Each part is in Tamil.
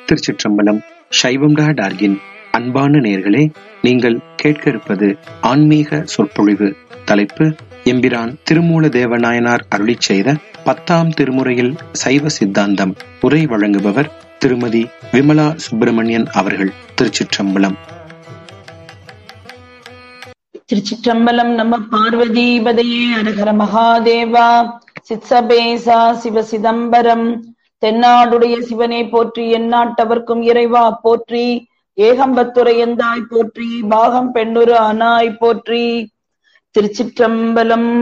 திருச்சிற்றம்பலம் சைவம் டா டார்கின் அன்பான நேர்களே நீங்கள் கேட்க இருப்பது ஆன்மீக சொற்பொழிவு தலைப்பு எம்பிரான் திருமூல தேவநாயனார் அருளிச் செய்த பத்தாம் திருமுறையில் சைவ சித்தாந்தம் உரை வழங்குபவர் திருமதி விமலா சுப்பிரமணியன் அவர்கள் திருச்சிற்றம்பலம் திருச்சிற்றம்பலம் நம்ம பார்வதிபதையே அரகர மகாதேவா சித்சபேசா சிவ சிதம்பரம் தென்னாடுடைய சிவனை போற்றி எந்நாட்டவர்க்கும் இறைவா போற்றி ஏகம்பத்துரை எந்தாய் போற்றி பாகம் பெண்ணுரு அனாய் போற்றி திருச்சிற்றம்பலம்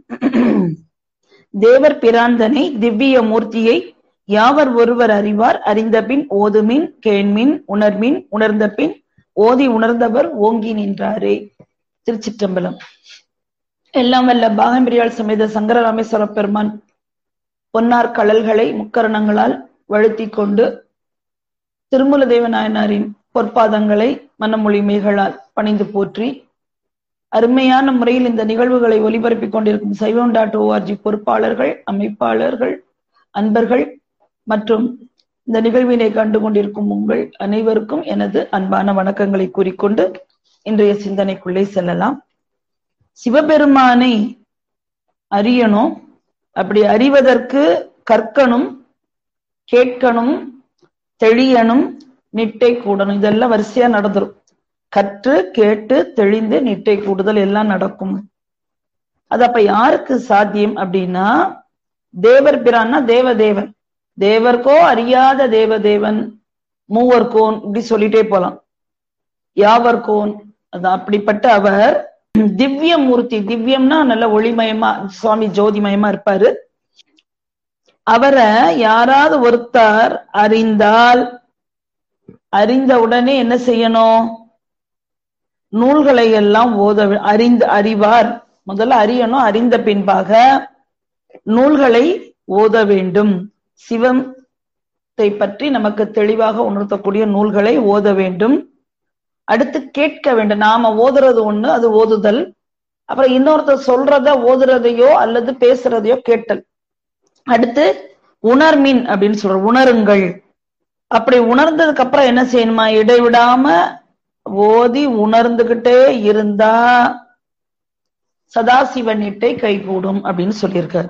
தேவர் பிராந்தனை திவ்ய மூர்த்தியை யாவர் ஒருவர் அறிவார் அறிந்தபின் ஓதுமின் கேண்மின் உணர்மின் உணர்ந்த பின் ஓதி உணர்ந்தவர் ஓங்கி நின்றாரே திருச்சிற்றம்பலம் எல்லாம் வல்ல பாகம்பிரியாள் சமேத சங்கர ராமேஸ்வர பெருமான் பொன்னார் கடல்களை முக்கரணங்களால் வழுத்தி கொண்டு திருமூல தேவநாயனாரின் பொற்பாதங்களை மனமொழிமைகளால் பணிந்து போற்றி அருமையான முறையில் இந்த நிகழ்வுகளை ஒலிபரப்பிக் கொண்டிருக்கும் சைவம் டாட் ஓஆர்ஜி பொறுப்பாளர்கள் அமைப்பாளர்கள் அன்பர்கள் மற்றும் இந்த நிகழ்வினை கண்டு கொண்டிருக்கும் உங்கள் அனைவருக்கும் எனது அன்பான வணக்கங்களை கூறிக்கொண்டு இன்றைய சிந்தனைக்குள்ளே செல்லலாம் சிவபெருமானை அறியணும் அப்படி அறிவதற்கு கற்கணும் கேட்கணும் தெளியணும் நிட்டை கூடணும் இதெல்லாம் வரிசையா நடந்துரும் கற்று கேட்டு தெளிந்து நிட்டை கூடுதல் எல்லாம் நடக்கும் அது அப்ப யாருக்கு சாத்தியம் அப்படின்னா தேவர் பிரான்னா தேவதேவன் தேவர்க்கோ அறியாத தேவதேவன் மூவர்கோன் இப்படி சொல்லிட்டே போலாம் யாவர்கோன் அது அப்படிப்பட்ட அவர் திவ்ய மூர்த்தி திவ்யம்னா நல்ல ஒளிமயமா சுவாமி ஜோதிமயமா இருப்பாரு அவரை யாராவது ஒருத்தர் அறிந்தால் அறிந்த உடனே என்ன செய்யணும் நூல்களை எல்லாம் ஓத அறிந்து அறிவார் முதல்ல அறியணும் அறிந்த பின்பாக நூல்களை ஓத வேண்டும் சிவத்தை பற்றி நமக்கு தெளிவாக உணர்த்தக்கூடிய நூல்களை ஓத வேண்டும் அடுத்து கேட்க வேண்டும் நாம ஓதுறது ஒண்ணு அது ஓதுதல் அப்புறம் இன்னொருத்தர் சொல்றத ஓதுறதையோ அல்லது பேசுறதையோ கேட்டல் அடுத்து உணர்மின் அப்படின்னு சொல்ற உணருங்கள் அப்படி உணர்ந்ததுக்கு அப்புறம் என்ன செய்யணுமா இடைவிடாம ஓதி உணர்ந்துகிட்டே இருந்தா சதாசிவனிட்டை கைகூடும் அப்படின்னு சொல்லியிருக்காரு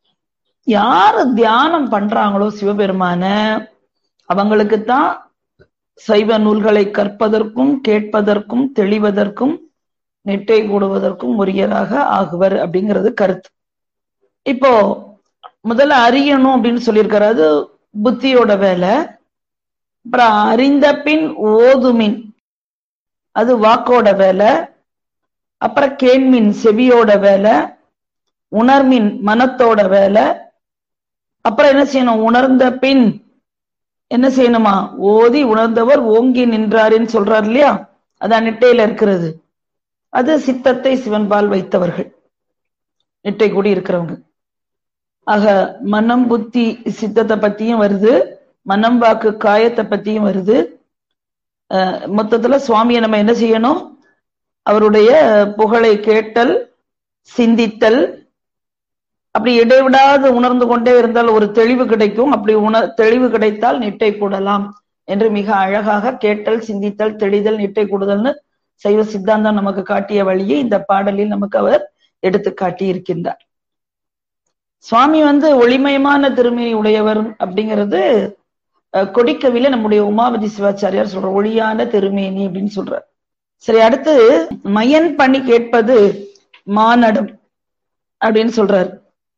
யாரு தியானம் பண்றாங்களோ சிவபெருமான அவங்களுக்கு தான் சைவ நூல்களை கற்பதற்கும் கேட்பதற்கும் தெளிவதற்கும் நெட்டை கூடுவதற்கும் உரியராக ஆகுவர் அப்படிங்கிறது கருத்து இப்போ முதல்ல அறியணும் அப்படின்னு சொல்லியிருக்காரு அது புத்தியோட வேலை அப்புறம் அறிந்த பின் ஓதுமின் அது வாக்கோட வேலை அப்புறம் கேண்மின் செவியோட வேலை உணர்மின் மனத்தோட வேலை அப்புறம் என்ன செய்யணும் உணர்ந்த பின் என்ன செய்யணுமா ஓதி உணர்ந்தவர் ஓங்கி நின்றாருன்னு சொல்றாரு இல்லையா அதான் நெட்டையில இருக்கிறது அது சித்தத்தை சிவன்பால் வைத்தவர்கள் நெட்டை கூடி இருக்கிறவங்க ஆக மனம் புத்தி சித்தத்தை பத்தியும் வருது மனம் வாக்கு காயத்தை பத்தியும் வருது மொத்தத்துல சுவாமியை நம்ம என்ன செய்யணும் அவருடைய புகழை கேட்டல் சிந்தித்தல் அப்படி இடைவிடாது உணர்ந்து கொண்டே இருந்தால் ஒரு தெளிவு கிடைக்கும் அப்படி உணர் தெளிவு கிடைத்தால் நிட்டை கூடலாம் என்று மிக அழகாக கேட்டல் சிந்தித்தல் தெளிதல் நிட்டை கூடுதல்னு சைவ சித்தாந்தம் நமக்கு காட்டிய வழியை இந்த பாடலில் நமக்கு அவர் எடுத்து காட்டி இருக்கின்றார் சுவாமி வந்து ஒளிமயமான திருமணி உடையவர் அப்படிங்கிறது கொடிக்கவில நம்முடைய உமாபதி சிவாச்சாரியார் சொல்ற ஒளியான திருமேனி அப்படின்னு சொல்றார் சரி அடுத்து மயன் பண்ணி கேட்பது மானடம் அப்படின்னு சொல்றாரு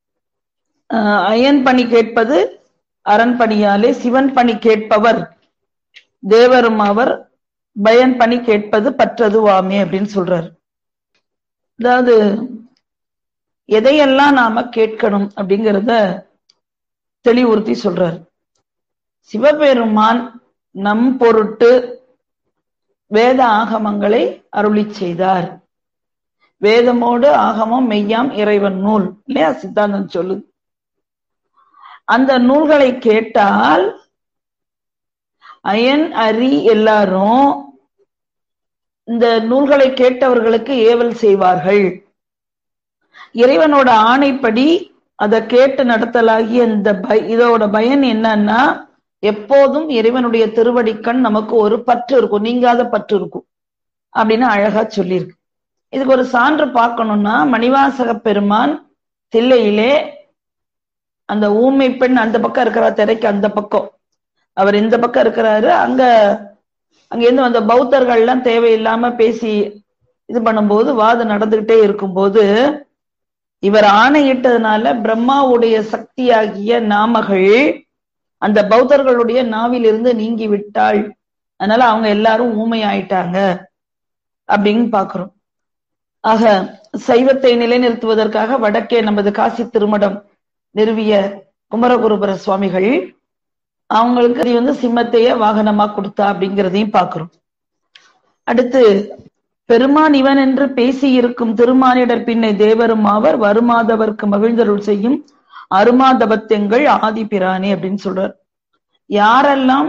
அயன் பணி கேட்பது அரண் பணியாலே சிவன் பணி கேட்பவர் தேவரும் அவர் பயன் பணி கேட்பது பற்றதுவாமே அப்படின்னு சொல்றாரு அதாவது எதையெல்லாம் நாம கேட்கணும் அப்படிங்கிறத தெளிவுறுத்தி சொல்றாரு சிவபெருமான் நம் பொருட்டு வேத ஆகமங்களை அருளி செய்தார் வேதமோடு ஆகமம் மெய்யாம் இறைவன் நூல் இல்லையா சித்தாந்தம் சொல்லுது அந்த நூல்களை கேட்டால் அயன் அரி எல்லாரும் இந்த நூல்களை கேட்டவர்களுக்கு ஏவல் செய்வார்கள் இறைவனோட ஆணைப்படி அதை கேட்டு நடத்தலாகிய இந்த பய இதோட பயன் என்னன்னா எப்போதும் இறைவனுடைய திருவடிக்கண் நமக்கு ஒரு பற்று இருக்கும் நீங்காத பற்று இருக்கும் அப்படின்னு அழகா சொல்லியிருக்கு இதுக்கு ஒரு சான்று பார்க்கணும்னா மணிவாசக பெருமான் தில்லையிலே அந்த ஊமை பெண் அந்த பக்கம் இருக்கிற திரைக்கு அந்த பக்கம் அவர் இந்த பக்கம் இருக்கிறாரு அங்க அங்கிருந்து வந்த பௌத்தர்கள் எல்லாம் தேவையில்லாம பேசி இது பண்ணும்போது வாதம் நடந்துகிட்டே இருக்கும்போது இவர் ஆணையிட்டதுனால பிரம்மாவுடைய சக்தியாகிய நாமகள் அந்த பௌத்தர்களுடைய நாவிலிருந்து நீங்கி விட்டாள் அதனால அவங்க எல்லாரும் ஊமை ஆயிட்டாங்க அப்படின்னு பாக்குறோம் ஆக சைவத்தை நிலைநிறுத்துவதற்காக வடக்கே நமது காசி திருமடம் நிறுவிய குமரகுருபர சுவாமிகள் அவங்களுக்கு இது வந்து சிம்மத்தையே வாகனமா கொடுத்தா அப்படிங்கிறதையும் பாக்குறோம் அடுத்து பெருமான் இவன் என்று பேசி இருக்கும் திருமானிடர் பின்னை தேவரும் ஆவர் வருமாதவர்க்கு மகிழ்ந்தருள் செய்யும் அருமாதபத்தெங்கள் ஆதி பிரானே அப்படின்னு சொல்றார் யாரெல்லாம்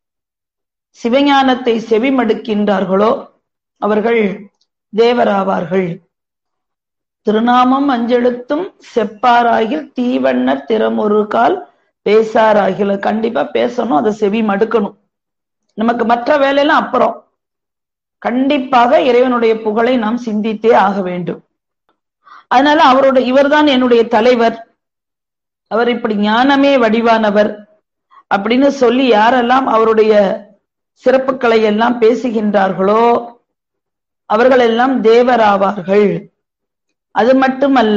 சிவஞானத்தை செவிமடுக்கின்றார்களோ அவர்கள் தேவராவார்கள் திருநாமம் அஞ்செழுத்தும் செப்பாராகில் தீவண்ணர் திறமொரு கால் பேசாராகில் கண்டிப்பா பேசணும் அதை செவி மடுக்கணும் நமக்கு மற்ற வேலையெல்லாம் அப்புறம் கண்டிப்பாக இறைவனுடைய புகழை நாம் சிந்தித்தே ஆக வேண்டும் அதனால அவருடைய இவர்தான் என்னுடைய தலைவர் அவர் இப்படி ஞானமே வடிவானவர் அப்படின்னு சொல்லி யாரெல்லாம் அவருடைய சிறப்புகளை எல்லாம் பேசுகின்றார்களோ அவர்கள் எல்லாம் தேவராவார்கள் அது மட்டுமல்ல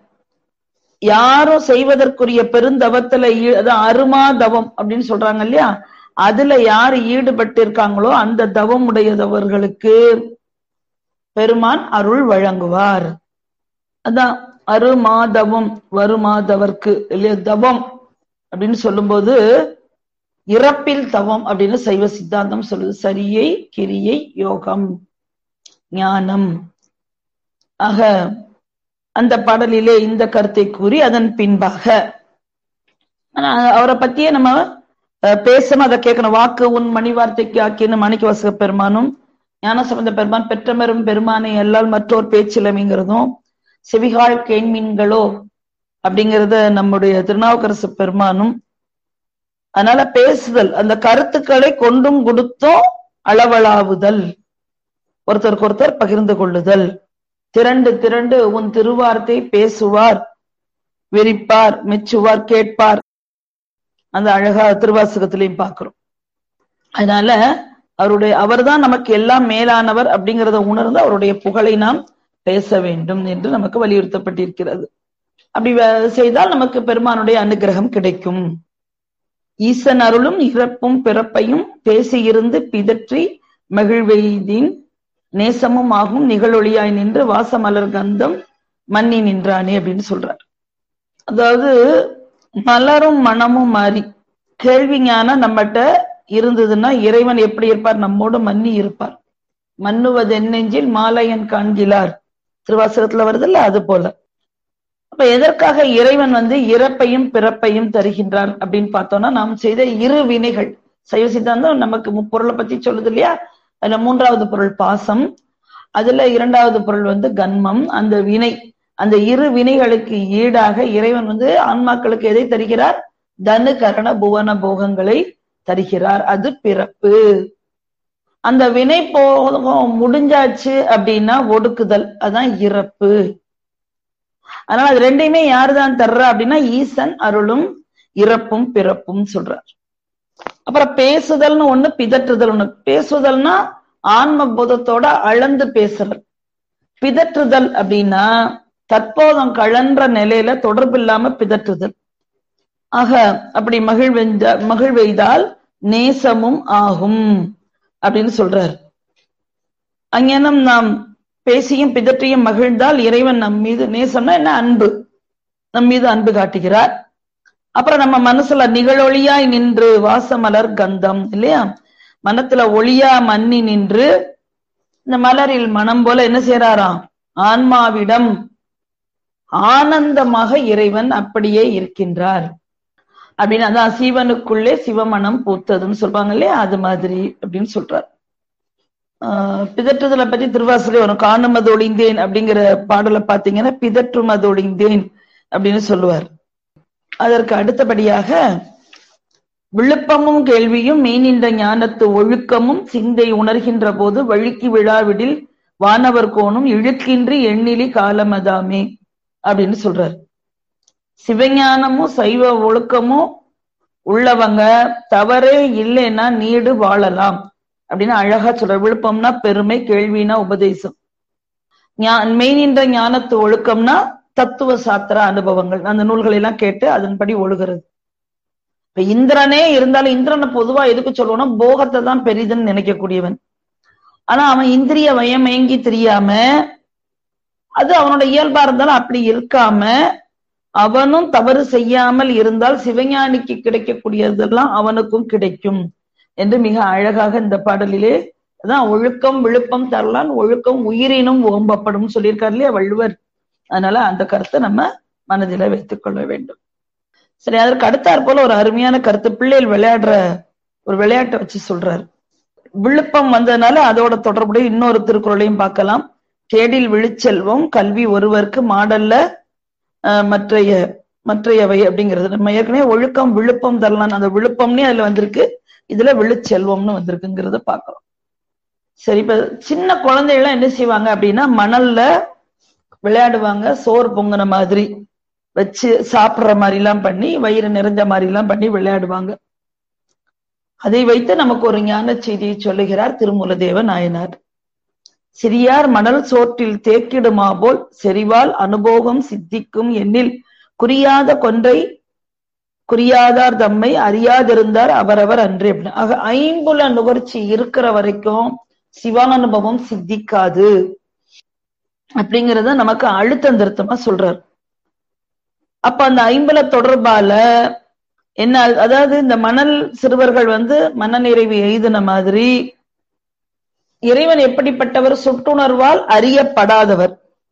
யாரும் செய்வதற்குரிய பெருந்தவத்துல அருமா தவம் அப்படின்னு சொல்றாங்க இல்லையா அதுல யாரு ஈடுபட்டு இருக்காங்களோ அந்த தவம் உடையதவர்களுக்கு பெருமான் அருள் வழங்குவார் அதான் அருமாதவம் வருமாதவர்க்கு இல்லையா தவம் அப்படின்னு சொல்லும்போது இறப்பில் தவம் அப்படின்னு சைவ சித்தாந்தம் சொல்லுது சரியை கிரியை யோகம் ஞானம் ஆக அந்த பாடலிலே இந்த கருத்தை கூறி அதன் பின்பாக அவரை பத்தியே நம்ம பேசணும் அதை கேட்கணும் வாக்கு உன் மணி வார்த்தைக்கு ஆக்கின்னு மாணிக்க வாசக பெருமானும் ஞானசம்பந்த பெருமான் பெற்றமரும் பெருமானை எல்லால் மற்றோர் பேச்சிலமைங்கிறதும் செவிகால் கேண்மீன்களோ அப்படிங்கறத நம்முடைய திருநாவுக்கரசு பெருமானும் அதனால பேசுதல் அந்த கருத்துக்களை கொண்டும் கொடுத்தும் அளவளாவுதல் ஒருத்தருக்கு ஒருத்தர் பகிர்ந்து கொள்ளுதல் திரண்டு திரண்டு உன் திருவார்த்தை பேசுவார் விரிப்பார் மெச்சுவார் கேட்பார் அந்த அழகா திருவாசகத்திலையும் பார்க்கிறோம் அதனால அவருடைய அவர்தான் நமக்கு எல்லாம் மேலானவர் அப்படிங்கிறத உணர்ந்து அவருடைய புகழை நாம் பேச வேண்டும் என்று நமக்கு வலியுறுத்தப்பட்டிருக்கிறது அப்படி செய்தால் நமக்கு பெருமானுடைய அனுகிரகம் கிடைக்கும் ஈசன் அருளும் இறப்பும் பிறப்பையும் பேசியிருந்து பிதற்றி மகிழ்வெய்தின் நேசமும் ஆகும் நிகழொளியாய் நின்று வாசமலர் கந்தம் மன்னி நின்றானே அப்படின்னு சொல்றார் அதாவது மலரும் மனமும் மாறி கேள்வி ஞானம் நம்மகிட்ட இருந்ததுன்னா இறைவன் எப்படி இருப்பார் நம்மோடு மன்னி இருப்பார் மன்னுவது என்னெஞ்சில் மாலையன் காண்கிறார் திருவாசகத்துல வருதுல்ல அது போல அப்ப எதற்காக இறைவன் வந்து இறப்பையும் பிறப்பையும் தருகின்றார் அப்படின்னு பார்த்தோம்னா நாம் செய்த இரு வினைகள் சைவ சித்தாந்தம் நமக்கு முப்பொருளை பத்தி சொல்லுது இல்லையா அதுல மூன்றாவது பொருள் பாசம் அதுல இரண்டாவது பொருள் வந்து கன்மம் அந்த வினை அந்த இரு வினைகளுக்கு ஈடாக இறைவன் வந்து ஆன்மாக்களுக்கு எதை தருகிறார் தனு கரண புவன போகங்களை தருகிறார் அது பிறப்பு அந்த வினை போகம் முடிஞ்சாச்சு அப்படின்னா ஒடுக்குதல் அதான் இறப்பு அதனால அது ரெண்டையுமே யாருதான் தர்றா அப்படின்னா ஈசன் அருளும் இறப்பும் பிறப்பும் சொல்றார் அப்புறம் பேசுதல்னு ஒண்ணு பிதற்றுதல் ஒண்ணு பேசுதல்னா ஆன்ம போதத்தோட அளந்து பேசுறது பிதற்றுதல் அப்படின்னா தற்போதம் கழன்ற நிலையில தொடர்பு இல்லாம பிதற்றுதல் ஆக அப்படி மகிழ்வெஞ்ச மகிழ்வெய்தால் நேசமும் ஆகும் அப்படின்னு சொல்றார் அங்கேனும் நாம் பேசியும் பிதற்றியும் மகிழ்ந்தால் இறைவன் நம் மீது நேசம்னா என்ன அன்பு நம் மீது அன்பு காட்டுகிறார் அப்புறம் நம்ம மனசுல நிகழொளியாய் நின்று வாசமலர் கந்தம் இல்லையா மனத்துல ஒளியா மன்னி நின்று இந்த மலரில் மனம் போல என்ன செய்யறாராம் ஆன்மாவிடம் ஆனந்தமாக இறைவன் அப்படியே இருக்கின்றார் அப்படின்னு அதான் சிவனுக்குள்ளே சிவமனம் பூத்ததுன்னு சொல்றாங்க இல்லையா அது மாதிரி அப்படின்னு சொல்றார் ஆஹ் பிதற்றுதலை பத்தி திருவாசலே வரும் காணுமது ஒளிந்தேன் அப்படிங்கிற பாடலை பாத்தீங்கன்னா பிதற்றுமது ஒளிந்தேன் அப்படின்னு சொல்லுவார் அதற்கு அடுத்தபடியாக விழுப்பமும் கேள்வியும் மெய்நின்ற ஞானத்து ஒழுக்கமும் சிந்தை உணர்கின்ற போது வழுக்கி விழாவிடில் வானவர் கோணும் இழுக்கின்றி எண்ணிலி காலமதாமே அப்படின்னு சொல்றாரு சிவஞானமும் சைவ ஒழுக்கமும் உள்ளவங்க தவறே இல்லைன்னா நீடு வாழலாம் அப்படின்னு அழகா சொல்ற விழுப்பம்னா பெருமை கேள்வினா உபதேசம் மெய்நின்ற ஞானத்து ஒழுக்கம்னா தத்துவ சாத்திர அனுபவங்கள் அந்த நூல்களை எல்லாம் கேட்டு அதன்படி ஒழுகிறது இப்ப இந்திரனே இருந்தாலும் இந்திரனை பொதுவா எதுக்கு சொல்லுவோம்னா போகத்தை தான் பெரிதுன்னு நினைக்கக்கூடியவன் ஆனா அவன் இந்திரிய வயமேங்கி தெரியாம அது அவனோட இயல்பா இருந்தாலும் அப்படி இருக்காம அவனும் தவறு செய்யாமல் இருந்தால் சிவஞானிக்கு கிடைக்கக்கூடியதெல்லாம் அவனுக்கும் கிடைக்கும் என்று மிக அழகாக இந்த பாடலிலே அதான் ஒழுக்கம் விழுப்பம் தரலான் ஒழுக்கம் உயிரினும் ஓம்பப்படும் சொல்லியிருக்காரு இல்லையா வள்ளுவர் அதனால அந்த கருத்தை நம்ம மனதில வைத்துக் கொள்ள வேண்டும் சரி அதற்கு அடுத்தாற் போல ஒரு அருமையான கருத்து பிள்ளைகள் விளையாடுற ஒரு விளையாட்டை வச்சு சொல்றாரு விழுப்பம் வந்ததுனால அதோட தொடர்புடைய இன்னொரு திருக்குறளையும் பார்க்கலாம் கேடில் விழிச்செல்வம் கல்வி ஒருவருக்கு மாடல்ல மற்றைய மற்றையவை அப்படிங்கிறது நம்ம ஏற்கனவே ஒழுக்கம் விழுப்பம் தரலாம் அந்த விழுப்பம்னே அதுல வந்திருக்கு இதுல விழுச்செல்வம்னு வந்திருக்குங்கிறத பாக்குறோம் சரி இப்ப சின்ன குழந்தைகள்லாம் என்ன செய்வாங்க அப்படின்னா மணல்ல விளையாடுவாங்க சோறு பொங்குன மாதிரி வச்சு சாப்பிடுற மாதிரி எல்லாம் பண்ணி வயிறு நிறைஞ்ச மாதிரி எல்லாம் பண்ணி விளையாடுவாங்க அதை வைத்து நமக்கு ஒரு ஞான செய்தியை சொல்லுகிறார் திருமூலதேவ நாயனார் சிறியார் மணல் சோற்றில் தேக்கிடுமா போல் செறிவால் அனுபோகம் சித்திக்கும் எண்ணில் குறியாத கொன்றை குறியாதார் தம்மை அறியாதிருந்தார் அவரவர் அன்றே அப்படின்னு ஆக ஐம்புல நுகர்ச்சி இருக்கிற வரைக்கும் சிவானுபவம் சித்திக்காது அப்படிங்கறத நமக்கு அழுத்தம் திருத்தமா சொல்றார் அப்ப அந்த ஐம்பல தொடர்பால என்ன அதாவது இந்த மணல் சிறுவர்கள் வந்து மனநிறைவு எய்தின மாதிரி இறைவன் எப்படிப்பட்டவர் சுட்டுணர்வால் அறியப்படாதவர்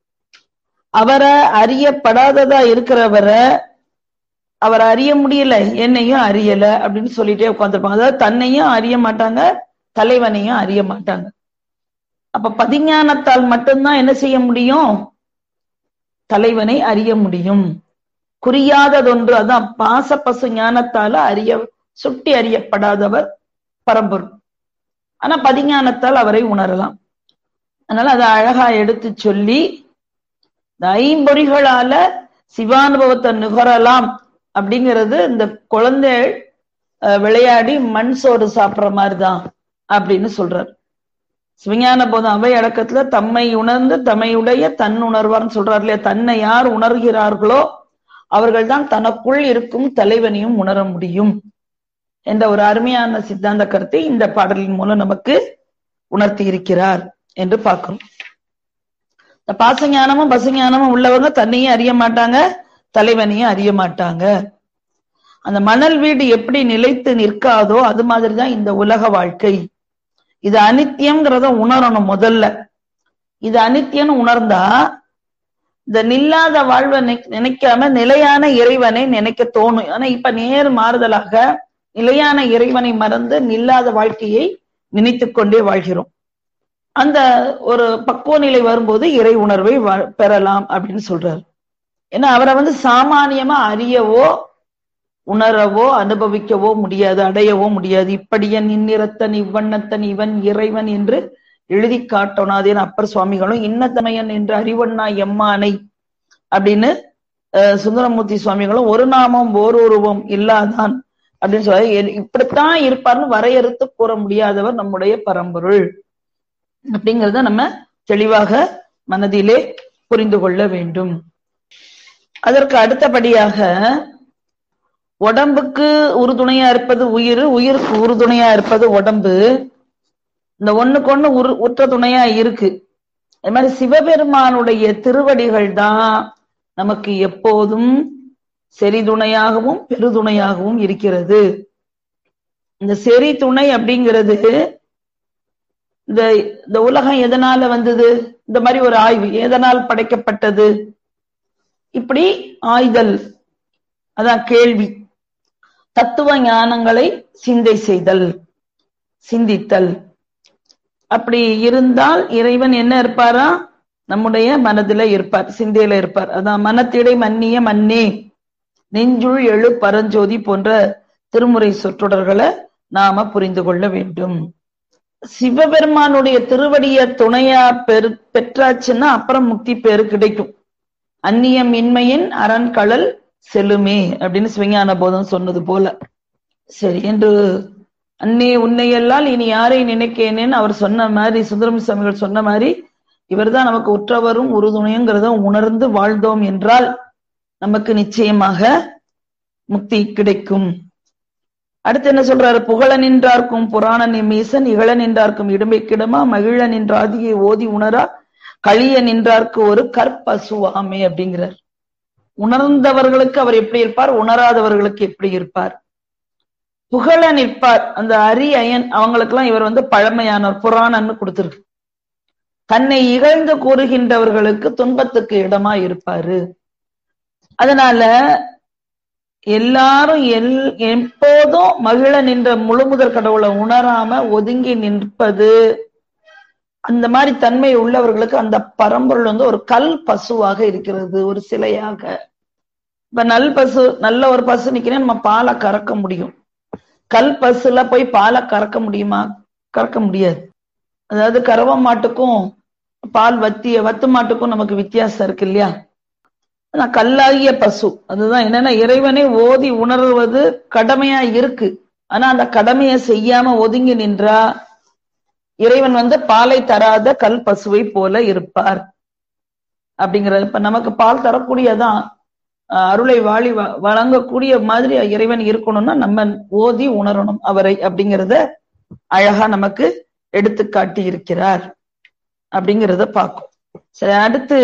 அவரை அறியப்படாததா இருக்கிறவரை அவரை அறிய முடியல என்னையும் அறியல அப்படின்னு சொல்லிட்டே உட்காந்துருப்பாங்க அதாவது தன்னையும் அறிய மாட்டாங்க தலைவனையும் அறிய மாட்டாங்க அப்ப பதிஞானத்தால் மட்டும்தான் என்ன செய்ய முடியும் தலைவனை அறிய முடியும் குறியாததொன்று அதான் பாச பசு ஞானத்தால அறிய சுட்டி அறியப்படாதவர் பரம்பொருள் ஆனா பதிஞானத்தால் அவரை உணரலாம் அதனால அதை அழகா எடுத்து சொல்லி இந்த ஐம்பொறிகளால சிவானுபவத்தை நுகரலாம் அப்படிங்கிறது இந்த குழந்தை விளையாடி மண் சோறு சாப்பிட்ற மாதிரிதான் அப்படின்னு சொல்றார் சிவஞான போதும் அவை அடக்கத்துல தம்மை உணர்ந்து தம்மையுடைய தன் உணர்வார்னு சொல்றாரு இல்லையா தன்னை யார் உணர்கிறார்களோ அவர்கள் தான் தனக்குள் இருக்கும் தலைவனையும் உணர முடியும் என்ற ஒரு அருமையான சித்தாந்த கருத்தை இந்த பாடலின் மூலம் நமக்கு உணர்த்தி இருக்கிறார் என்று பார்க்கிறோம் இந்த பாசஞானமும் பசுஞானமும் உள்ளவங்க தன்னையும் அறிய மாட்டாங்க தலைவனையும் அறிய மாட்டாங்க அந்த மணல் வீடு எப்படி நிலைத்து நிற்காதோ அது மாதிரிதான் இந்த உலக வாழ்க்கை இது அனித்தியம்ங்கிறத உணரணும் முதல்ல இது அனித்தியம்னு உணர்ந்தா இந்த நில்லாத வாழ்வை நினைக்காம நிலையான இறைவனை நினைக்க தோணும் ஆனா இப்ப நேர் மாறுதலாக நிலையான இறைவனை மறந்து நில்லாத வாழ்க்கையை நினைத்து கொண்டே வாழ்கிறோம் அந்த ஒரு பக்குவ நிலை வரும்போது இறை உணர்வை பெறலாம் அப்படின்னு சொல்றாரு ஏன்னா அவரை வந்து சாமானியமா அறியவோ உணரவோ அனுபவிக்கவோ முடியாது அடையவோ முடியாது இப்படியன் இந்நிறத்தன் இவ்வண்ணத்தன் இவன் இறைவன் என்று எழுதி காட்டோனாதேன் அப்பர் சுவாமிகளும் இன்னத்தமையன் என்று அறிவண்ணா எம்மானை அப்படின்னு சுந்தரமூர்த்தி சுவாமிகளும் ஒரு நாமம் ஓருருவம் இல்லாதான் அப்படின்னு சொல்ல இப்படித்தான் இருப்பார்னு வரையறுத்து கூற முடியாதவர் நம்முடைய பரம்பொருள் அப்படிங்கிறத நம்ம தெளிவாக மனதிலே புரிந்து கொள்ள வேண்டும் அதற்கு அடுத்தபடியாக உடம்புக்கு உறுதுணையா இருப்பது உயிர் உயிருக்கு உறுதுணையா இருப்பது உடம்பு இந்த ஒண்ணுக்கு ஒண்ணு உரு உற்ற துணையா இருக்கு அது மாதிரி சிவபெருமானுடைய திருவடிகள் தான் நமக்கு எப்போதும் செறிதுணையாகவும் பெருதுணையாகவும் இருக்கிறது இந்த செறி துணை அப்படிங்கிறது இந்த இந்த உலகம் எதனால வந்தது இந்த மாதிரி ஒரு ஆய்வு எதனால் படைக்கப்பட்டது இப்படி ஆய்தல் அதான் கேள்வி தத்துவ ஞானங்களை சிந்தை செய்தல் சிந்தித்தல் அப்படி இருந்தால் இறைவன் என்ன இருப்பாரா நம்முடைய மனதில இருப்பார் சிந்தையில இருப்பார் அதான் மனத்திடை மன்னிய மன்னே நெஞ்சுள் எழு பரஞ்சோதி போன்ற திருமுறை சொற்றொடர்களை நாம புரிந்து கொள்ள வேண்டும் சிவபெருமானுடைய திருவடிய துணையா பெரு பெற்றாச்சுன்னா அப்புறம் முக்தி பேரு கிடைக்கும் அந்நியம் இன்மையின் அரண்கழல் செல்லுமே அப்படின்னு சிவஞான போதம் சொன்னது போல சரி என்று அன்னே உன்னையெல்லாம் இனி யாரை நினைக்கேனேன்னு அவர் சொன்ன மாதிரி சுந்தரம் சுவாமிகள் சொன்ன மாதிரி இவர்தான் நமக்கு உற்றவரும் உறுதுணைங்கிறத உணர்ந்து வாழ்ந்தோம் என்றால் நமக்கு நிச்சயமாக முக்தி கிடைக்கும் அடுத்து என்ன சொல்றாரு புகழ நின்றார்க்கும் புராண நிமீசன் இகழ நின்றார்க்கும் இடுமை கிடமா மகிழ நின்றாதியை ஓதி உணரா கழிய நின்றார்க்கு ஒரு கற்பசுவாமே அப்படிங்கிறார் உணர்ந்தவர்களுக்கு அவர் எப்படி இருப்பார் உணராதவர்களுக்கு எப்படி இருப்பார் புகழ நிற்பார் அந்த அரி அயன் அவங்களுக்கெல்லாம் இவர் வந்து பழமையானவர் புராணன்னு கொடுத்திருக்கு தன்னை இகழ்ந்து கூறுகின்றவர்களுக்கு துன்பத்துக்கு இடமா இருப்பாரு அதனால எல்லாரும் எல் எப்போதும் மகிழ நின்ற முழுமுதற் கடவுளை உணராம ஒதுங்கி நிற்பது அந்த மாதிரி தன்மை உள்ளவர்களுக்கு அந்த பரம்பொருள் வந்து ஒரு கல் பசுவாக இருக்கிறது ஒரு சிலையாக இப்ப நல் பசு நல்ல ஒரு பசு நிக்கிறேன் நம்ம பாலை கறக்க முடியும் கல் பசுல போய் பாலை கறக்க முடியுமா கறக்க முடியாது அதாவது கறவ மாட்டுக்கும் பால் வத்திய வத்து மாட்டுக்கும் நமக்கு வித்தியாசம் இருக்கு இல்லையா ஆனா கல்லாகிய பசு அதுதான் என்னன்னா இறைவனை ஓதி உணர்வது கடமையா இருக்கு ஆனா அந்த கடமையை செய்யாம ஒதுங்கி நின்றா இறைவன் வந்து பாலை தராத கல் பசுவை போல இருப்பார் அப்படிங்கிறது இப்ப நமக்கு பால் தரக்கூடியதான் அருளை வாழி வழங்கக்கூடிய மாதிரி இறைவன் இருக்கணும்னா நம்ம ஓதி உணரணும் அவரை அப்படிங்கிறத அழகா நமக்கு எடுத்து காட்டி இருக்கிறார் அப்படிங்கிறத பார்க்கும் சரி அடுத்து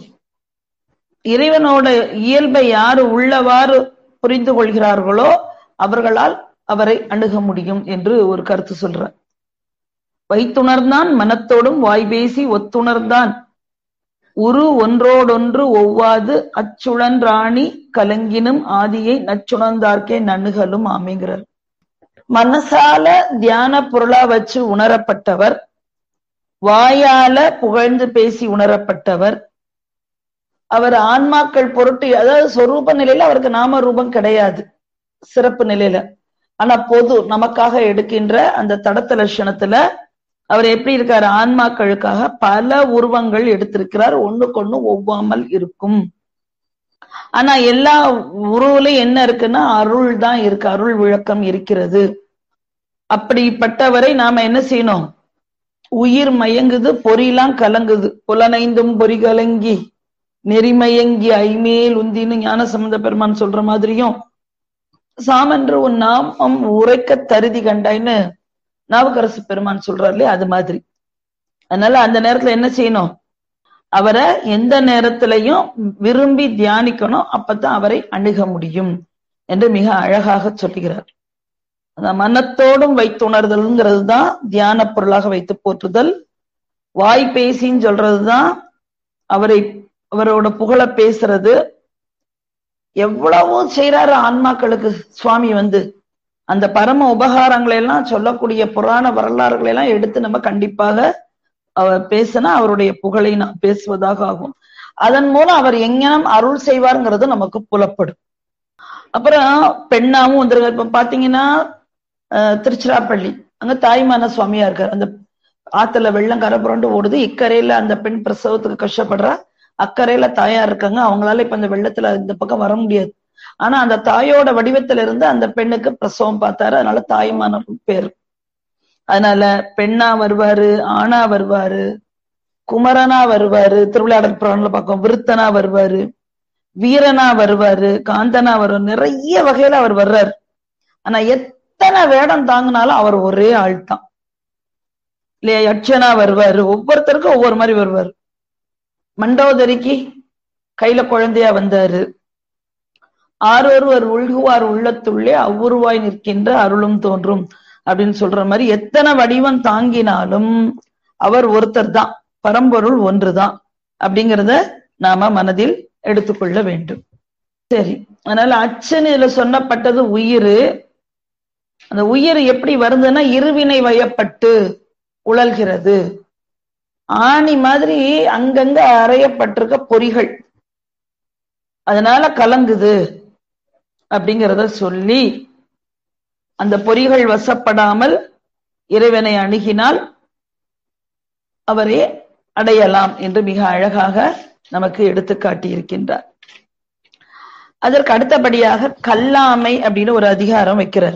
இறைவனோட இயல்பை யாரு உள்ளவாறு புரிந்து கொள்கிறார்களோ அவர்களால் அவரை அணுக முடியும் என்று ஒரு கருத்து சொல்றார் வைத்துணர்ந்தான் மனத்தோடும் வாய் பேசி ஒத்துணர்ந்தான் உரு ஒன்றோடொன்று ஒவ்வாது அச்சுழன் ராணி கலங்கினும் ஆதியை நச்சுணர்ந்தார்க்கே நணுகலும் அமைகிறார் மனசால தியான பொருளா வச்சு உணரப்பட்டவர் வாயால புகழ்ந்து பேசி உணரப்பட்டவர் அவர் ஆன்மாக்கள் பொருட்டு அதாவது சொரூப நிலையில அவருக்கு நாம ரூபம் கிடையாது சிறப்பு நிலையில ஆனா பொது நமக்காக எடுக்கின்ற அந்த தடத்த லட்சணத்துல அவர் எப்படி இருக்காரு ஆன்மாக்களுக்காக பல உருவங்கள் எடுத்திருக்கிறார் ஒண்ணுக்கொண்ணு ஒவ்வாமல் இருக்கும் ஆனா எல்லா உருவிலும் என்ன இருக்குன்னா அருள் தான் இருக்கு அருள் விளக்கம் இருக்கிறது அப்படிப்பட்டவரை நாம என்ன செய்யணும் உயிர் மயங்குது பொறிலாம் கலங்குது புலனைந்தும் பொறி கலங்கி நெறிமயங்கி ஐமேல் உந்தின்னு ஞான சம்பந்த பெருமான் சொல்ற மாதிரியும் சாமன்று உன் நாமம் உரைக்க தருதி கண்டாய்ன்னு நாவுக்கரசு பெருமான் சொல்றாரு இல்லையா அது மாதிரி அதனால அந்த நேரத்துல என்ன செய்யணும் அவரை எந்த நேரத்திலையும் விரும்பி தியானிக்கணும் அப்பதான் அவரை அணுக முடியும் என்று மிக அழகாக சொல்லுகிறார் அந்த மனத்தோடும் வைத்துணர்தல்ங்கிறது தான் தியான பொருளாக வைத்து போற்றுதல் வாய் பேசின்னு சொல்றதுதான் அவரை அவரோட புகழ பேசுறது எவ்வளவோ செய்யறாரு ஆன்மாக்களுக்கு சுவாமி வந்து அந்த பரம உபகாரங்களை எல்லாம் சொல்லக்கூடிய புராண வரலாறுகளை எல்லாம் எடுத்து நம்ம கண்டிப்பாக அவர் பேசினா அவருடைய புகழை நாம் பேசுவதாக ஆகும் அதன் மூலம் அவர் எங்கனம் அருள் செய்வாருங்கிறது நமக்கு புலப்படும் அப்புறம் பெண்ணாவும் வந்திருக்காரு இப்ப பாத்தீங்கன்னா திருச்சிராப்பள்ளி அங்க தாய்மான சுவாமியா இருக்காரு அந்த ஆத்துல வெள்ளம் கரை புரண்டு ஓடுது இக்கரையில அந்த பெண் பிரசவத்துக்கு கஷ்டப்படுறா அக்கறையில தாயா இருக்காங்க அவங்களால இப்ப அந்த வெள்ளத்துல இந்த பக்கம் வர முடியாது ஆனா அந்த தாயோட வடிவத்துல இருந்து அந்த பெண்ணுக்கு பிரசவம் பார்த்தாரு அதனால தாய்மான பேர் அதனால பெண்ணா வருவாரு ஆணா வருவாரு குமரனா வருவாரு திருவிளையாடல் புராணம்ல பார்க்கும் விருத்தனா வருவாரு வீரனா வருவாரு காந்தனா வருவார் நிறைய வகையில அவர் வர்றாரு ஆனா எத்தனை வேடம் தாங்கினாலும் அவர் ஒரே ஆள் தான் இல்லையா யட்சனா வருவாரு ஒவ்வொருத்தருக்கும் ஒவ்வொரு மாதிரி வருவாரு மண்டோதரிக்கு கையில குழந்தையா வந்தாரு ஆரொருவர் உள்குவார் உள்ளத்துள்ளே அவ்வுருவாய் நிற்கின்ற அருளும் தோன்றும் அப்படின்னு சொல்ற மாதிரி எத்தனை வடிவம் தாங்கினாலும் அவர் ஒருத்தர் தான் பரம்பொருள் ஒன்றுதான் அப்படிங்கிறத நாம மனதில் எடுத்துக்கொள்ள வேண்டும் சரி அதனால அச்சன் இதுல சொன்னப்பட்டது உயிர் அந்த உயிர் எப்படி வருதுன்னா இருவினை வயப்பட்டு உழல்கிறது ஆணி மாதிரி அங்கங்க அறையப்பட்டிருக்க பொறிகள் அதனால கலங்குது அப்படிங்கிறத சொல்லி அந்த பொறிகள் வசப்படாமல் இறைவனை அணுகினால் அவரே அடையலாம் என்று மிக அழகாக நமக்கு எடுத்து காட்டியிருக்கின்றார் அதற்கு அடுத்தபடியாக கல்லாமை அப்படின்னு ஒரு அதிகாரம் வைக்கிறார்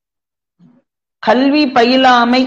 கல்வி பயிலாமை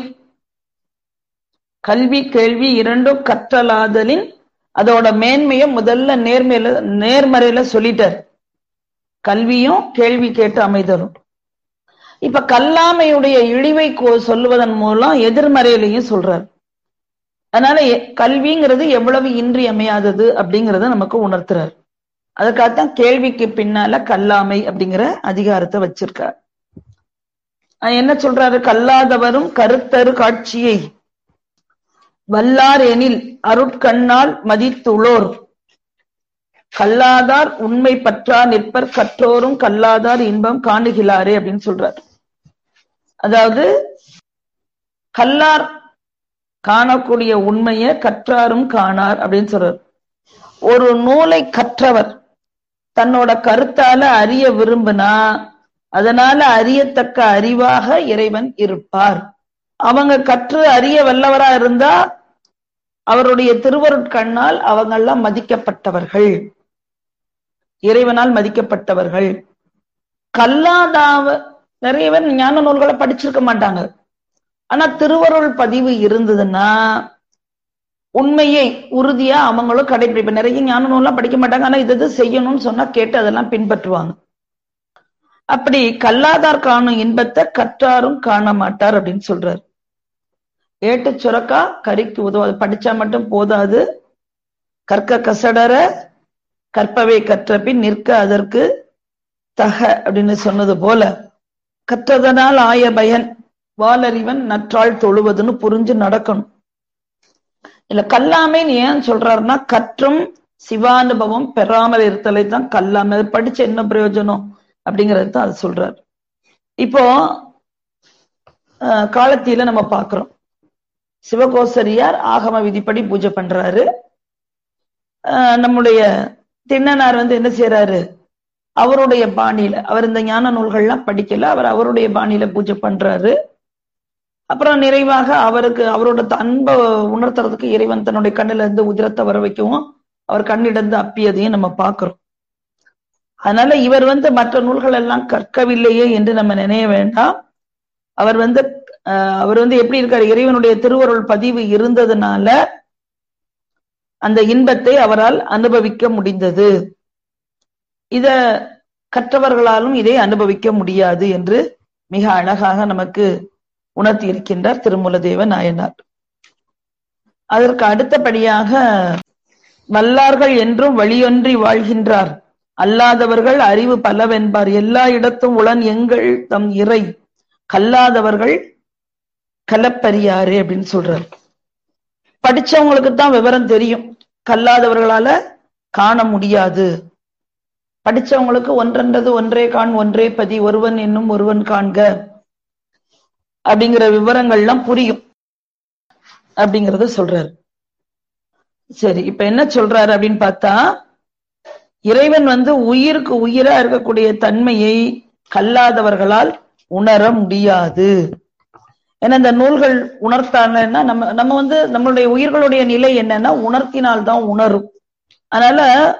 கல்வி கேள்வி இரண்டும் கற்றலாதலின் அதோட மேன்மையை முதல்ல நேர்மையில நேர்மறையில சொல்லிட்டார் கல்வியும் கேள்வி கேட்டு அமைதலும் இப்ப கல்லாமையுடைய இழிவை சொல்லுவதன் மூலம் எதிர்மறையிலையும் சொல்றார் அதனால கல்விங்கிறது எவ்வளவு இன்றியமையாதது அப்படிங்கறத நமக்கு உணர்த்துறார் அதுக்காகத்தான் கேள்விக்கு பின்னால கல்லாமை அப்படிங்கிற அதிகாரத்தை வச்சிருக்கார் என்ன சொல்றாரு கல்லாதவரும் கருத்தரு காட்சியை வல்லார் எனில் அருட்கண்ணால் மதித்துளோர் கல்லாதார் உண்மை பற்றா நிற்பர் கற்றோரும் கல்லாதார் இன்பம் காணுகிறாரே அப்படின்னு சொல்றார் அதாவது கல்லார் காணக்கூடிய உண்மையை கற்றாரும் காணார் அப்படின்னு சொல்றார் ஒரு நூலை கற்றவர் தன்னோட கருத்தால அறிய விரும்பினா அதனால அறியத்தக்க அறிவாக இறைவன் இருப்பார் அவங்க கற்று அறிய வல்லவரா இருந்தா அவருடைய திருவருட்கண்ணால் அவங்கெல்லாம் மதிக்கப்பட்டவர்கள் இறைவனால் மதிக்கப்பட்டவர்கள் கல்லாதாவ நிறைய பேர் ஞான நூல்களை படிச்சிருக்க மாட்டாங்க ஆனா திருவருள் பதிவு இருந்ததுன்னா உண்மையை உறுதியா அவங்களும் கடைபிடிப்ப நிறைய ஞான நூல்லாம் படிக்க மாட்டாங்க ஆனா இது இது செய்யணும்னு சொன்னா கேட்டு அதெல்லாம் பின்பற்றுவாங்க அப்படி கல்லாதார் காணும் இன்பத்தை கற்றாரும் காண மாட்டார் அப்படின்னு சொல்றாரு ஏட்டு சுரக்கா கறிக்கு உதவாது படிச்சா மட்டும் போதாது கற்க கசடர கற்பவை கற்ற பின் நிற்க அதற்கு தக அப்படின்னு சொன்னது போல கற்றதனால் ஆய பயன் வாலறிவன் நற்றாள் தொழுவதுன்னு புரிஞ்சு நடக்கணும் இல்ல கல்லாமைன்னு ஏன் சொல்றாருன்னா கற்றும் சிவானுபவம் பெறாமல் இருத்தலை தான் கல்லாமை அது படிச்ச என்ன பிரயோஜனம் அப்படிங்கிறது தான் அது சொல்றாரு இப்போ காலத்தில நம்ம பாக்குறோம் சிவகோசரியார் ஆகம விதிப்படி பூஜை பண்றாரு நம்முடைய திண்ணனார் வந்து என்ன செய்யறாரு அவருடைய பாணியில அவர் இந்த ஞான நூல்கள்லாம் படிக்கல அவர் அவருடைய பாணியில பூஜை பண்றாரு அப்புறம் நிறைவாக அவருக்கு அவரோட அன்பை உணர்த்துறதுக்கு இறைவன் தன்னுடைய கண்ணில இருந்து உதிரத்தை வர வைக்கவும் அவர் கண்ணிடந்து அப்பியதையும் நம்ம பார்க்கிறோம் அதனால இவர் வந்து மற்ற நூல்கள் எல்லாம் கற்கவில்லையே என்று நம்ம நினைய வேண்டாம் அவர் வந்து அவர் வந்து எப்படி இருக்காரு இறைவனுடைய திருவருள் பதிவு இருந்ததுனால அந்த இன்பத்தை அவரால் அனுபவிக்க முடிந்தது இத கற்றவர்களாலும் இதை அனுபவிக்க முடியாது என்று மிக அழகாக நமக்கு உணர்த்தி இருக்கின்றார் திருமூலதேவ நாயனார் அதற்கு அடுத்தபடியாக வல்லார்கள் என்றும் வழியொன்றி வாழ்கின்றார் அல்லாதவர்கள் அறிவு பலவென்பார் எல்லா இடத்தும் உளன் எங்கள் தம் இறை கல்லாதவர்கள் கலப்பறியாரு அப்படின்னு சொல்றாரு படிச்சவங்களுக்கு தான் விவரம் தெரியும் கல்லாதவர்களால காண முடியாது படிச்சவங்களுக்கு ஒன்றென்றது ஒன்றே காண் ஒன்றே பதி ஒருவன் என்னும் ஒருவன் காண்க அப்படிங்கிற விவரங்கள்லாம் புரியும் அப்படிங்கறத சொல்றாரு சரி இப்ப என்ன சொல்றாரு அப்படின்னு பார்த்தா இறைவன் வந்து உயிருக்கு உயிரா இருக்கக்கூடிய தன்மையை கல்லாதவர்களால் உணர முடியாது ஏன்னா இந்த நூல்கள் உணர்த்தாங்கன்னா நம்ம நம்ம வந்து நம்மளுடைய உயிர்களுடைய நிலை என்னன்னா உணர்த்தினால்தான் உணரும் அதனால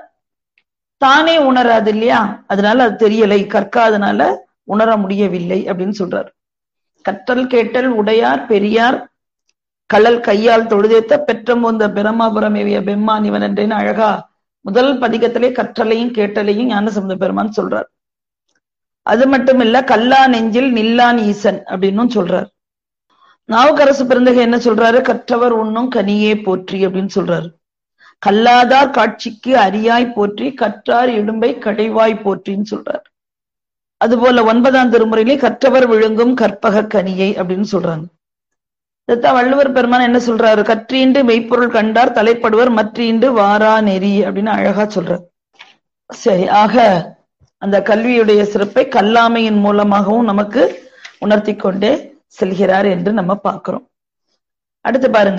தானே உணராது இல்லையா அதனால அது தெரியலை கற்காதனால உணர முடியவில்லை அப்படின்னு சொல்றாரு கற்றல் கேட்டல் உடையார் பெரியார் கள்ளல் கையால் தொழுதேத்த பெற்றமோந்த பிரமாபுரம் ஏவிய பெம்மான் இவன் என்றேன்னு அழகா முதல் பதிகத்திலே கற்றலையும் கேட்டலையும் ஞானசம்பந்த பெருமான் சொல்றார் அது மட்டும் இல்ல கல்லா நெஞ்சில் நில்லான் ஈசன் அப்படின்னும் சொல்றார் நாவுக்கரசு பிறந்தகை என்ன சொல்றாரு கற்றவர் உண்ணும் கனியே போற்றி அப்படின்னு சொல்றாரு கல்லாதார் காட்சிக்கு அரியாய் போற்றி கற்றார் இடும்பை கடைவாய் போற்றின்னு சொல்றாரு அதுபோல ஒன்பதாம் திருமுறையிலே கற்றவர் விழுங்கும் கற்பக கனியை அப்படின்னு சொல்றாங்க இதைத்தான் வள்ளுவர் பெருமான் என்ன சொல்றாரு கற்றீண்டு மெய்ப்பொருள் கண்டார் தலைப்படுவர் மற்றீண்டு வாரா நெறி அப்படின்னு அழகா சொல்றார் சரி ஆக அந்த கல்வியுடைய சிறப்பை கல்லாமையின் மூலமாகவும் நமக்கு உணர்த்தி கொண்டே செல்கிறார் என்று நம்ம பார்க்கிறோம் அடுத்து பாருங்க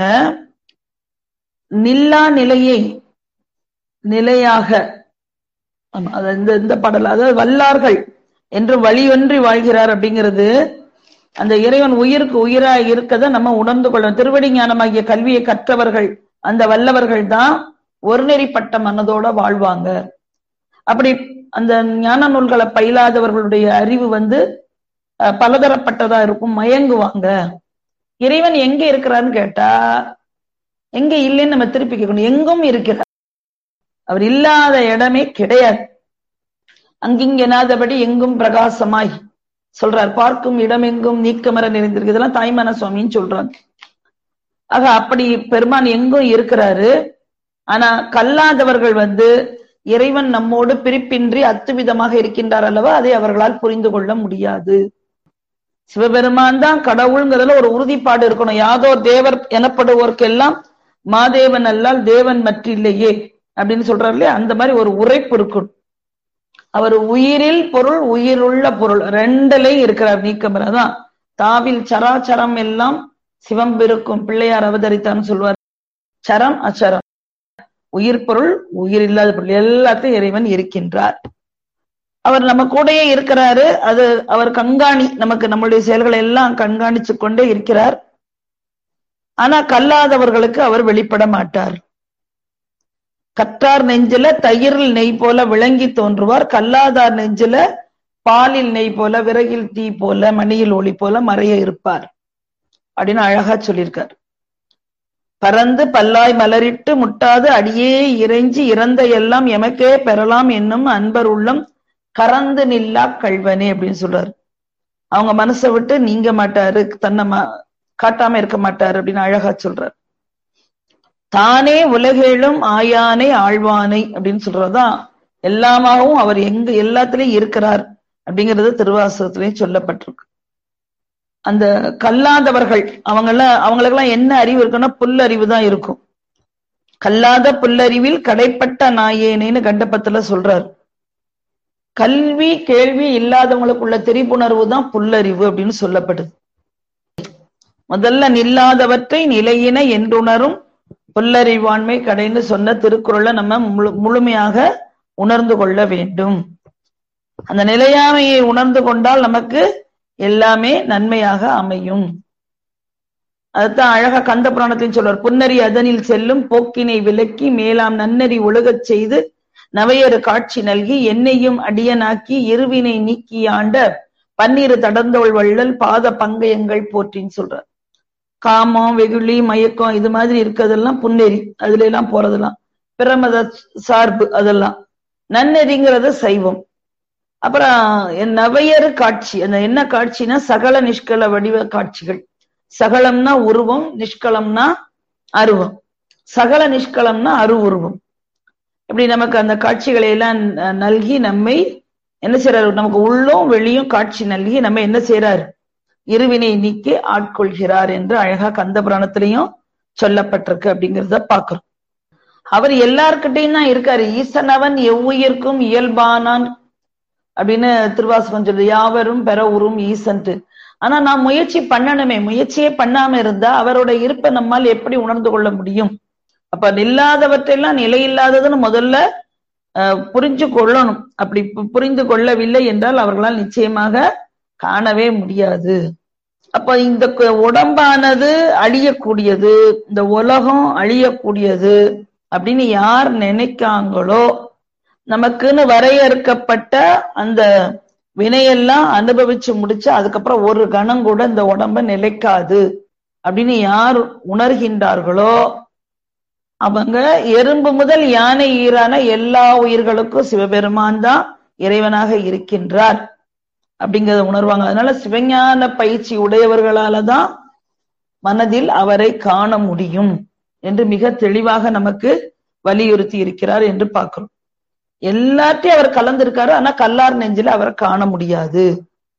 நில்லா நிலையை நிலையாக ஆமா அது இந்த இந்த பாடல் அதாவது வல்லார்கள் என்று வழியொன்றி வாழ்கிறார் அப்படிங்கிறது அந்த இறைவன் உயிருக்கு உயிரா இருக்கதை நம்ம உணர்ந்து கொள்ளணும் திருவடி ஞானமாகிய கல்வியை கற்றவர்கள் அந்த வல்லவர்கள் தான் ஒருநெறிப்பட்ட மனதோட வாழ்வாங்க அப்படி அந்த ஞான நூல்களை பயிலாதவர்களுடைய அறிவு வந்து பலதரப்பட்டதா இருக்கும் மயங்குவாங்க இறைவன் எங்க இருக்கிறாருன்னு கேட்டா எங்க இல்லைன்னு நம்ம திருப்பி கேட்கணும் எங்கும் இருக்கிறார் அவர் இல்லாத இடமே கிடையாது அங்கிங்கெனாதபடி எங்கும் பிரகாசமாய் சொல்றார் பார்க்கும் இடமெங்கும் நீக்கமர நிறைந்திருக்கு இதெல்லாம் தாய்மான சுவாமின்னு சொல்றாங்க ஆக அப்படி பெருமான் எங்கும் இருக்கிறாரு ஆனா கல்லாதவர்கள் வந்து இறைவன் நம்மோடு பிரிப்பின்றி அத்துவிதமாக இருக்கின்றார் அல்லவா அதை அவர்களால் புரிந்து கொள்ள முடியாது சிவபெருமான் தான் கடவுள்ங்கிறதுல ஒரு உறுதிப்பாடு இருக்கணும் யாதோ தேவர் எனப்படுவோர்க்கெல்லாம் மாதேவன் அல்லால் தேவன் மற்றில்லையே அப்படின்னு சொல்றாரு இல்லையா அந்த மாதிரி ஒரு உரைப்பு இருக்கணும் அவர் உயிரில் பொருள் உயிருள்ள பொருள் ரெண்டுலயும் இருக்கிறார் நீக்கமரதான் தாவில் சராச்சரம் எல்லாம் சிவம்பெருக்கும் பிள்ளையார் அவதரித்தான்னு சொல்வார் சரம் அச்சரம் உயிர் பொருள் உயிர் இல்லாத பொருள் எல்லாத்தையும் இறைவன் இருக்கின்றார் அவர் நம்ம கூடயே இருக்கிறாரு அது அவர் கண்காணி நமக்கு நம்மளுடைய செயல்களை எல்லாம் கண்காணிச்சு கொண்டே இருக்கிறார் ஆனா கல்லாதவர்களுக்கு அவர் வெளிப்பட மாட்டார் கற்றார் நெஞ்சில தயிரில் நெய் போல விளங்கி தோன்றுவார் கல்லாதார் நெஞ்சில பாலில் நெய் போல விறகில் தீ போல மணியில் ஒளி போல மறைய இருப்பார் அப்படின்னு அழகா சொல்லியிருக்கார் பறந்து பல்லாய் மலரிட்டு முட்டாது அடியே இறைஞ்சி இறந்த எல்லாம் எமக்கே பெறலாம் என்னும் அன்பர் உள்ளம் கறந்து நில்லா கல்வனே அப்படின்னு சொல்றாரு அவங்க மனசை விட்டு நீங்க மாட்டாரு தன்னை காட்டாம இருக்க மாட்டாரு அப்படின்னு அழகா சொல்றாரு தானே உலகேழும் ஆயானை ஆழ்வானை அப்படின்னு சொல்றதுதான் எல்லாமாகவும் அவர் எங்க எல்லாத்திலையும் இருக்கிறார் அப்படிங்கிறது திருவாசகத்திலையும் சொல்லப்பட்டிருக்கு அந்த கல்லாதவர்கள் அவங்கள அவங்களுக்கெல்லாம் என்ன அறிவு இருக்குன்னா புல்லறிவு தான் இருக்கும் கல்லாத புல்லறிவில் கடைப்பட்ட நாயேனேன்னு கண்டபத்துல சொல்றாரு கல்வி கேள்வி இல்லாதவங்களுக்குள்ள திரிபுணர்வு தான் புல்லறிவு அப்படின்னு சொல்லப்படுது முதல்ல நில்லாதவற்றை நிலையின என்றுணரும் புல்லறிவாண்மை கடைன்னு சொன்ன திருக்குறளை நம்ம முழு முழுமையாக உணர்ந்து கொள்ள வேண்டும் அந்த நிலையாமையை உணர்ந்து கொண்டால் நமக்கு எல்லாமே நன்மையாக அமையும் அதுதான் அழகா கந்த புராணத்தையும் சொல்வார் புன்னறி அதனில் செல்லும் போக்கினை விலக்கி மேலாம் நன்னறி ஒழுகச் செய்து நவையறு காட்சி நல்கி என்னையும் அடியனாக்கி இருவினை நீக்கி ஆண்ட பன்னிரு தடந்தோள் வள்ளல் பாத பங்கயங்கள் போற்றின்னு சொல்றார் காமம் வெகுளி மயக்கம் இது மாதிரி இருக்கிறதெல்லாம் புன்னெறி அதுல எல்லாம் போறதெல்லாம் பிரமத சார்பு அதெல்லாம் நன்னெறிங்கிறது சைவம் அப்புறம் நவையறு காட்சி அந்த என்ன காட்சினா சகல நிஷ்கல வடிவ காட்சிகள் சகலம்னா உருவம் நிஷ்கலம்னா அருவம் சகல நிஷ்கலம்னா அரு உருவம் இப்படி நமக்கு அந்த காட்சிகளை எல்லாம் நல்கி நம்மை என்ன செய்யறாரு நமக்கு உள்ளும் வெளியும் காட்சி நல்கி நம்ம என்ன செய்யறாரு இருவினை நீக்கி ஆட்கொள்கிறார் என்று அழகா கந்த புராணத்திலையும் சொல்லப்பட்டிருக்கு அப்படிங்கிறத பாக்குறோம் அவர் எல்லார்கிட்டையும் தான் இருக்காரு ஈசனவன் எவ்வுயிர்க்கும் இயல்பானான் அப்படின்னு திருவாசகம் சொல்லுது யாவரும் பெற உறும் ஈசன்ட்டு ஆனா நான் முயற்சி பண்ணணுமே முயற்சியே பண்ணாம இருந்தா அவரோட இருப்பை நம்மால் எப்படி உணர்ந்து கொள்ள முடியும் அப்ப நில்லாதவற்றையெல்லாம் நிலை இல்லாததுன்னு முதல்ல புரிஞ்சு கொள்ளணும் அப்படி புரிந்து கொள்ளவில்லை என்றால் அவர்களால் நிச்சயமாக காணவே முடியாது அப்ப இந்த உடம்பானது அழியக்கூடியது இந்த உலகம் அழியக்கூடியது அப்படின்னு யார் நினைக்காங்களோ நமக்குன்னு வரையறுக்கப்பட்ட அந்த வினையெல்லாம் அனுபவிச்சு முடிச்சு அதுக்கப்புறம் ஒரு கணம் கூட இந்த உடம்ப நிலைக்காது அப்படின்னு யார் உணர்கின்றார்களோ அவங்க எறும்பு முதல் யானை ஈரான எல்லா உயிர்களுக்கும் சிவபெருமான் தான் இறைவனாக இருக்கின்றார் அப்படிங்கிறத உணர்வாங்க அதனால சிவஞான பயிற்சி உடையவர்களால தான் மனதில் அவரை காண முடியும் என்று மிக தெளிவாக நமக்கு வலியுறுத்தி இருக்கிறார் என்று பார்க்கிறோம் எல்லாத்தையும் அவர் கலந்திருக்காரு ஆனா கல்லார் நெஞ்சில அவரை காண முடியாது